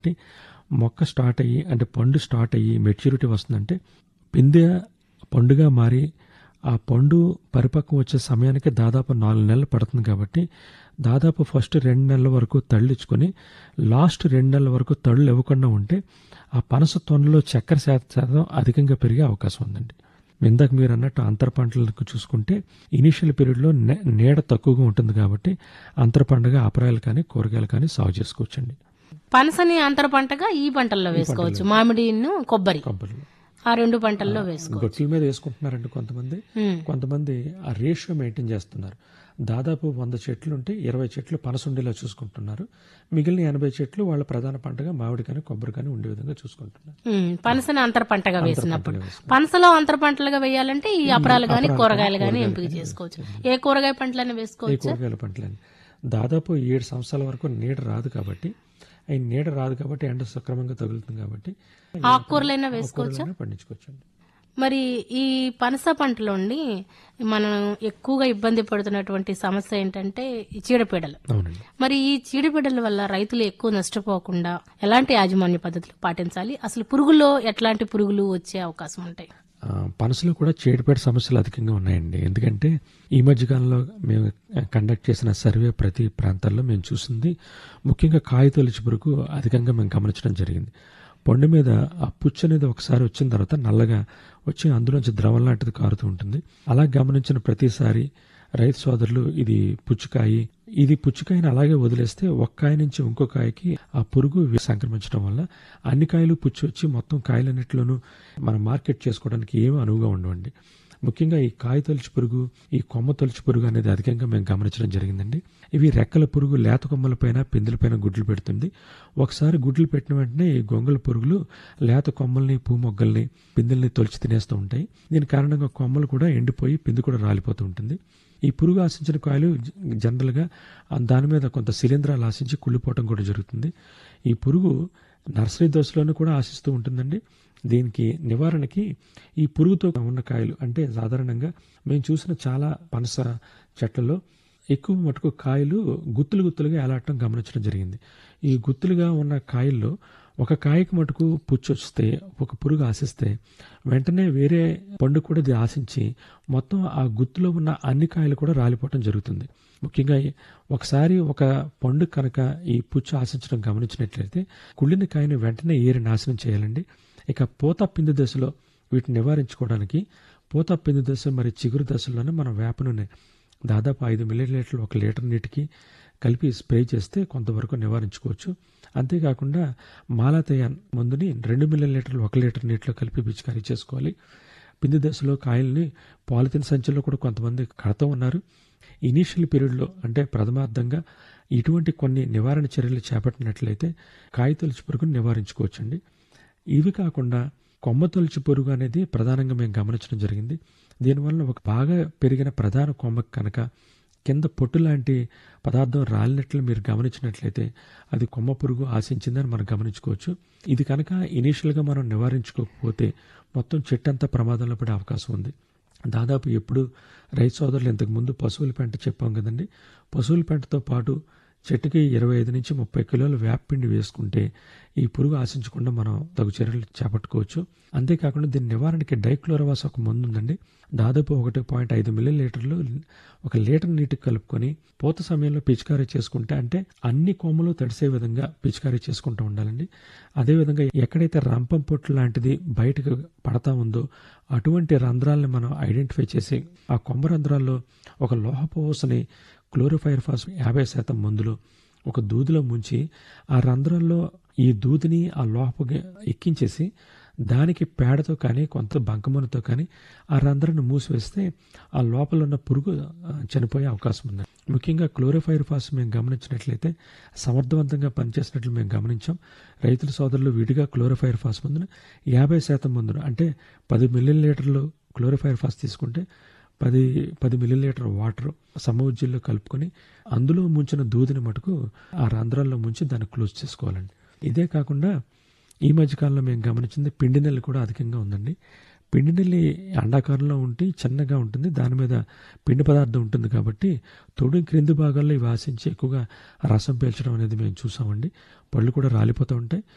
కాబట్టి మొక్క స్టార్ట్ అయ్యి అంటే పండు స్టార్ట్ అయ్యి మెచ్యూరిటీ వస్తుందంటే పిందె పండుగా మారి ఆ పండు పరిపక్వం వచ్చే సమయానికి దాదాపు నాలుగు నెలలు పడుతుంది కాబట్టి దాదాపు ఫస్ట్ రెండు నెలల వరకు తళ్ళిచ్చుకొని లాస్ట్ రెండు నెలల వరకు తళ్ళు ఇవ్వకుండా ఉంటే ఆ పనస తొనలో చక్కెర శాత శాతం అధికంగా పెరిగే అవకాశం ఉందండి ఇందాక మీరు అన్నట్టు అంతర పంటలకు చూసుకుంటే ఇనీషియల్ పీరియడ్లో నే నీడ తక్కువగా ఉంటుంది కాబట్టి అంతర పంటగా అపరాయలు కానీ కూరగాయలు కానీ సాగు చేసుకోవచ్చండి పనసని అంతర పంటగా ఈ పంటల్లో వేసుకోవచ్చు మామిడిను కొబ్బరి కొబ్బరిలో ఆ రెండు పంటల్లో వేసుకోవచ్చు గొట్ల మీద వేసుకుంటున్నారండి కొంతమంది ఉమ్. కొంతమంది ఆ రేషియో మెయింటైన్ చేస్తున్నారు దాదాపు వంద చెట్లు ఉంటే ఇరవై చెట్లు పనసుండేలా చూసుకుంటున్నారు మిగిలిన ఎనభై చెట్లు వాళ్ళ ప్రధాన పంటగా మామిడి కానీ కొబ్బరి కానీ ఉండే విధంగా చూసుకుంటున్నారు ఉమ్, పనసని అంతర పంటగా వేసినప్పుడు పంటగా వేసుకుంటారు. పనసలో అంతర పంటలుగా వేయాలంటే ఈ అపరాలు గాని కూరగాయలు గాని ఎంపిక చేసుకోవచ్చు ఏ కూరగాయ పంటలైనా ఈ వేసుకోవచ్చు కూరగాయల పంటలని దాదాపు ఏడు సంవత్సరాల వరకు నీడ రాదు కాబట్టి ఈ నీడ రాదు కాబట్టి ఎండ సక్రమంగా తగులుతుంది కాబట్టి ఆకుకూరలైనా వేసుకోవచ్చు కూరగాయలను పండించుకోవచ్చండి మరి ఈ పనస పంటలోండి మనం ఎక్కువగా ఇబ్బంది పడుతున్నటువంటి సమస్య ఏంటంటే ఈ చీడపీడలు అవునండి మరి ఈ చీడపీడల వల్ల రైతులు ఎక్కువ నష్టపోకుండా ఎలాంటి యాజమాన్య పద్ధతులు పాటించాలి అసలు పురుగుల్లో ఎట్లాంటి పురుగులు వచ్చే అవకాశం ఉంటాయి ఆ, పనసలో కూడా చీడపేట సమస్యలు అధికంగా ఉన్నాయండి ఎందుకంటే ఈ మధ్యకాలంలో మేము కండక్ట్ చేసిన సర్వే ప్రతి ప్రాంతాల్లో మేము చూసింది ముఖ్యంగా కాయ తొలిచి పురుగు అధికంగా మేము గమనించడం జరిగింది పండు మీద ఆ పుచ్చు అనేది ఒకసారి వచ్చిన తర్వాత నల్లగా వచ్చి అందులోంచి ద్రవం లాంటిది కారుతూ ఉంటుంది అలా గమనించిన ప్రతిసారి రైతు సోదరులు ఇది పుచ్చుకాయి ఇది పుచ్చుకాయని అలాగే వదిలేస్తే ఒక కాయ నుంచి ఇంకో కాయకి ఆ పురుగు సంక్రమించడం వల్ల అన్ని కాయలు పుచ్చు వచ్చి మొత్తం కాయలన్నిటిలోనూ మనం మార్కెట్ చేసుకోవడానికి ఏమీ అనువుగా ఉండవండి ముఖ్యంగా ఈ కాయ తొలిచి పురుగు ఈ కొమ్మ తొలిచి పురుగు అనేది అధికంగా మేము గమనించడం జరిగిందండి ఇవి రెక్కల పురుగు లేత కొమ్మలపైన పిందెలపైన గుడ్లు పెడుతుంది ఒకసారి గుడ్లు పెట్టిన వెంటనే ఈ గొంగళ పురుగులు లేత కొమ్మల్ని పూ మొగ్గల్ని పిందెల్ని తొలిచి తినేస్తూ ఉంటాయి దీని కారణంగా కొమ్మలు కూడా ఎండిపోయి పిండి కూడా రాలిపోతూ ఉంటుంది ఈ పురుగు ఆశించిన కాయలు జ- జనరల్గా ఆ దాని మీద కొంత శిలీంధ్రాలు ఆశించి కుళ్ళిపోవటం కూడా జరుగుతుంది ఈ పురుగు నర్సరీ దశలోనూ కూడా ఆశిస్తూ ఉంటుందండి దీనికి నివారణకి ఈ పురుగుతో ఉన్న కాయలు అంటే సాధారణంగా మేము చూసిన చాలా పనస చెట్లలో ఎక్కువ మటుకు కాయలు గుత్తులు గుత్తులుగా ఏలాడటం గమనించడం జరిగింది ఈ గుత్తులుగా ఉన్న కాయల్లో ఒక కాయకి మటుకు పుచ్చు వస్తే ఒక పురుగు ఆశిస్తే వెంటనే వేరే పండు కూడా ఇది ఆశించి మొత్తం ఆ గుత్తులో ఉన్న అన్ని కాయలు కూడా రాలిపోవటం జరుగుతుంది ముఖ్యంగా ఈ- ఒకసారి ఒక పండు కనుక ఈ పుచ్చు ఆశించడం గమనించినట్లయితే కుళ్ళిన కాయను వెంటనే ఏరి నాశనం చేయాలండి ఇక పూత పిండి దశలో వీటిని నివారించుకోవడానికి పూత పిండి దశ మరి చిగురు దశలోనే మనం వేప నూనె దాదాపు ఐదు మిల్లీలీటర్లు ఒక లీటర్ నీటికి కలిపి స్ప్రే చేస్తే కొంతవరకు నివారించుకోవచ్చు అంతేకాకుండా మాలాతయాన్ మందుని రెండు మిల్లీలీటర్లు ఒక లీటర్ నీటిలో కలిపి పిచికారీ చేసుకోవాలి పిండి దశలో కాయల్ని పాలిథిన్ సంచుల్లో కూడా కొంతమంది కడతా ఉన్నారు ఇనీషియల్ పీరియడ్లో అంటే ప్రథమార్థంగా ఇటువంటి కొన్ని నివారణ చర్యలు చేపట్టినట్లయితే కాయ తొలిచి పురుగును నివారించుకోవచ్చండి ఇవి కాకుండా కొమ్మ తొలిచి పురుగు అనేది ప్రధానంగా మేము గమనించడం జరిగింది దీనివల్ల ఒక బాగా పెరిగిన ప్రధాన కొమ్మకి కనుక కింద పొట్టు లాంటి పదార్థం రాలినట్లు మీరు గమనించినట్లయితే అది కొమ్మ పురుగు ఆశించిందని మనం గమనించుకోవచ్చు ఇది కనుక ఇనీషియల్గా మనం నివారించుకోకపోతే మొత్తం చెట్టు అంతా ప్రమాదంలో పడే అవకాశం ఉంది దాదాపు ఎప్పుడు రైతు సోదరులు ఇంతకుముందు పశువుల పెంట చెప్పాం కదండి పశువుల పెంటతో పాటు చెట్టుకి ఇరవై ఐదు నుంచి ముప్పై కిలోల వేపపిండి వేసుకుంటే ఈ పురుగు ఆశించకుండా మనం తగు చర్యలు చేపట్టుకోవచ్చు అంతేకాకుండా దీని నివారణకి డైక్లోరవాస్ ఒక మందు ఉందండి దాదాపు ఒకటి పాయింట్ ఐదు మిల్లీ లీటర్లు ఒక లీటర్ నీటికి కలుపుకొని పూత సమయంలో పిచికారీ చేసుకుంటే అంటే అన్ని కొమ్మలు తడిసే విధంగా పిచికారీ చేసుకుంటూ ఉండాలండి అదేవిధంగా ఎక్కడైతే రంపం పొట్టు లాంటిది బయటకు పడతా ఉందో అటువంటి రంధ్రాలను మనం ఐడెంటిఫై చేసి ఆ కొమ్మ రంధ్రాల్లో ఒక లోహపు ఊసని క్లోరోఫైర్ ఫాస్ యాభై శాతం మందులో ఒక దూదిలో ముంచి ఆ రంధ్రంలో ఈ దూదిని ఆ లోహపు ఎక్కించేసి దానికి పేడతో కానీ కొంత బంకమనుతో కానీ ఆ రంధ్రాన్ని మూసివేస్తే ఆ లోపల ఉన్న పురుగు ఆ, చనిపోయే అవకాశం ఉంది ముఖ్యంగా క్లోరోఫైర్ ఫాస్ మేము గమనించినట్లయితే సమర్థవంతంగా పనిచేసినట్లు మేము గమనించాం రైతుల సోదరులు విడిగా క్లోరోఫైర్ ఫాస్ మందును యాభై శాతం మందును అంటే పది మిల్లీ లీటర్లు క్లోరోఫైర్ ఫాస్ తీసుకుంటే పది పది మిల్లీలీటర్ వాటర్ సమవుజ్జీల్లో కలుపుకొని అందులో ముంచిన దూదిని మటుకు ఆ రంధ్రాల్లో ముంచి దాన్ని క్లోజ్ చేసుకోవాలండి ఇదే కాకుండా ఈ మధ్యకాలంలో మేము గమనించింది పిండి నెల్లి కూడా అధికంగా ఉందండి పిండి నెల్లి అండాకారంలో ఉంటే చిన్నగా ఉంటుంది దాని మీద పిండి పదార్థం ఉంటుంది కాబట్టి తొడి క్రింది భాగాల్లో ఇవి ఆశించి ఎక్కువగా రసం పీల్చడం అనేది మేము చూసామండి పళ్ళు కూడా రాలిపోతూ ఉంటాయి